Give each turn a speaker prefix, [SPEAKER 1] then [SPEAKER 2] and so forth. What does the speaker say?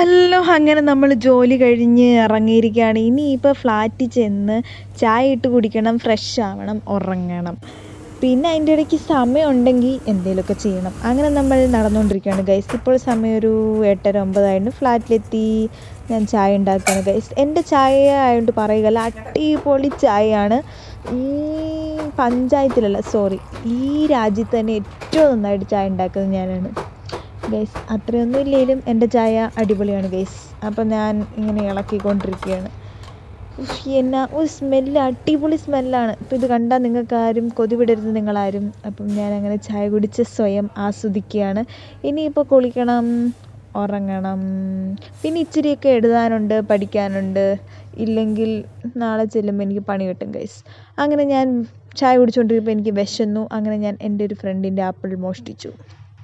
[SPEAKER 1] hello അങ്ങനെ നമ്മൾ ജോലി കഴിഞ്ഞ് ഇറങ്ങിയിരിക്കുകയാണ് ഇനിയിപ്പോൾ ഫ്ലാറ്റിൽ ചെന്ന് ചായ ഇട്ട് കുടിക്കണം ഫ്രഷ് ആവണം ഉറങ്ങണം പിന്നെ അതിൻ്റെ ഇടയ്ക്ക് സമയം ഉണ്ടെങ്കിൽ എന്തെങ്കിലുമൊക്കെ ചെയ്യണം അങ്ങനെ നമ്മൾ നടന്നുകൊണ്ടിരിക്കുകയാണ് ഗൈസ് ഇപ്പോൾ സമയം ഒരു എട്ടര ഒമ്പതായിരുന്നു ഫ്ലാറ്റിലെത്തി ഞാൻ ചായ ഉണ്ടാക്കുകയാണ് ഗൈസ് എൻ്റെ ചായ ആയതുകൊണ്ട് പറയുകയല്ല അടിപൊളി ചായയാണ് ഈ പഞ്ചായത്തിലല്ല സോറി ഈ രാജ്യത്ത് തന്നെ ഏറ്റവും നന്നായിട്ട് ചായ ഉണ്ടാക്കുന്നത് ഞാനാണ് ഗൈസ് അത്രയൊന്നും ഇല്ലെങ്കിലും എൻ്റെ ചായ അടിപൊളിയാണ് ഗൈസ് അപ്പം ഞാൻ ഇങ്ങനെ ഇളക്കിക്കൊണ്ടിരിക്കുകയാണ് ഉഫ്, എന്നാ ഒരു സ്മെല്ല് അടിപൊളി സ്മെല്ലാണ് അപ്പോൾ ഇത് കണ്ടാൽ നിങ്ങൾക്ക് ആരും കൊതി വിടരുത് നിങ്ങളാരും അപ്പം ഞാൻ അങ്ങനെ ചായ കുടിച്ച് സ്വയം ആസ്വദിക്കുകയാണ് ഇനിയിപ്പോൾ കുളിക്കണം ഉറങ്ങണം പിന്നെ ഇച്ചിരിയൊക്കെ എഴുതാനുണ്ട് പഠിക്കാനുണ്ട് ഇല്ലെങ്കിൽ നാളെ ചെല്ലുമ്പോൾ എനിക്ക് പണി കിട്ടും ഗൈസ് അങ്ങനെ ഞാൻ ചായ കുടിച്ചുകൊണ്ടിരിക്കുമ്പോൾ എനിക്ക് വിശന്നു അങ്ങനെ ഞാൻ എൻ്റെ ഒരു ഫ്രണ്ടിൻ്റെ ആപ്പിൾ മോഷ്ടിച്ചു